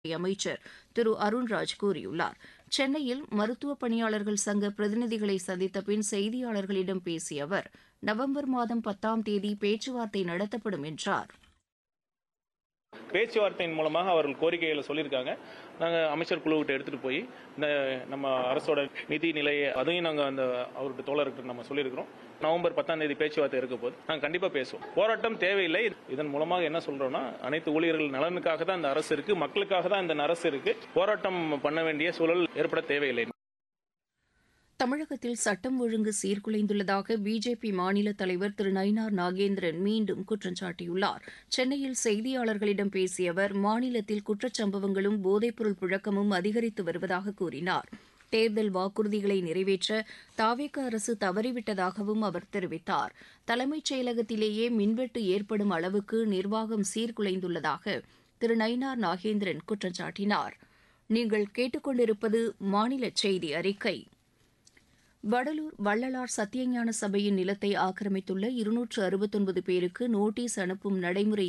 அமைச்சர் திரு அருண்ராஜ் கூறியுள்ளார் சென்னையில் மருத்துவ பணியாளர்கள் சங்க பிரதிநிதிகளை சந்தித்த பின் செய்தியாளர்களிடம் பேசிய அவர் நவம்பர் மாதம் பத்தாம் தேதி பேச்சுவார்த்தை நடத்தப்படும் என்றார் பேச்சுவார்த்தையின் மூலமாக அவர்கள் கோரிக்கைகளை சொல்லியிருக்காங்க நாங்கள் அமைச்சர் குழுவிட்ட எடுத்துகிட்டு போய் இந்த நம்ம அரசோட நிதி நிலையை அதையும் நாங்கள் அந்த அவருடைய தோழருக்கு நம்ம சொல்லியிருக்கிறோம் நவம்பர் பத்தாம் தேதி பேச்சுவார்த்தை இருக்க போது நாங்கள் கண்டிப்பாக பேசுவோம் போராட்டம் தேவையில்லை இதன் மூலமாக என்ன சொல்றோம்னா அனைத்து ஊழியர்கள் நலனுக்காக தான் இந்த அரசு இருக்கு மக்களுக்காக தான் இந்த அரசு இருக்கு போராட்டம் பண்ண வேண்டிய சூழல் ஏற்பட தேவையில்லை தமிழகத்தில் சட்டம் ஒழுங்கு சீர்குலைந்துள்ளதாக பிஜேபி மாநில தலைவர் திரு நயினார் நாகேந்திரன் மீண்டும் குற்றம் சாட்டியுள்ளார் சென்னையில் செய்தியாளர்களிடம் பேசிய அவர் மாநிலத்தில் குற்றச்சம்பவங்களும் போதைப்பொருள் புழக்கமும் அதிகரித்து வருவதாக கூறினார் தேர்தல் வாக்குறுதிகளை நிறைவேற்ற தாவேக அரசு தவறிவிட்டதாகவும் அவர் தெரிவித்தார் தலைமைச் செயலகத்திலேயே மின்வெட்டு ஏற்படும் அளவுக்கு நிர்வாகம் சீர்குலைந்துள்ளதாக திரு நயினார் நாகேந்திரன் குற்றம் சாட்டினார் நீங்கள் கேட்டுக்கொண்டிருப்பது மாநில செய்தி அறிக்கை வடலூர் வள்ளலார் சத்தியஞான சபையின் நிலத்தை ஆக்கிரமித்துள்ள இருநூற்று அறுபத்தொன்பது பேருக்கு நோட்டீஸ் அனுப்பும் நடைமுறை